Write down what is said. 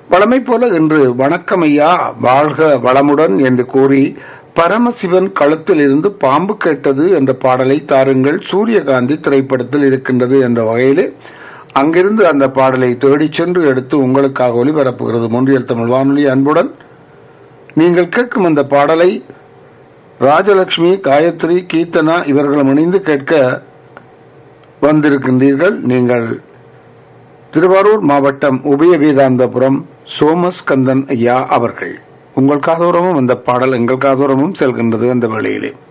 வளமை போல இன்று வணக்கம் ஐயா வாழ்க வளமுடன் என்று கூறி பரமசிவன் கழுத்தில் இருந்து பாம்பு கேட்டது என்ற பாடலை தாருங்கள் சூரியகாந்தி திரைப்படத்தில் இருக்கின்றது என்ற வகையிலே அங்கிருந்து அந்த பாடலை தேடிச் சென்று எடுத்து உங்களுக்காக ஒலிபரப்புகிறது மொன்றியல் தமிழ் வானொலி அன்புடன் நீங்கள் கேட்கும் அந்த பாடலை ராஜலட்சுமி காயத்ரி கீர்த்தனா இவர்களும் இணைந்து கேட்க வந்திருக்கின்றீர்கள் நீங்கள் திருவாரூர் மாவட்டம் உபய வேதாந்தபுரம் சோமஸ்கந்தன் ஐயா அவர்கள் உங்கள் காதோரமும் அந்த பாடல் எங்கள் காதோரமும் செல்கின்றது அந்த வேளையிலே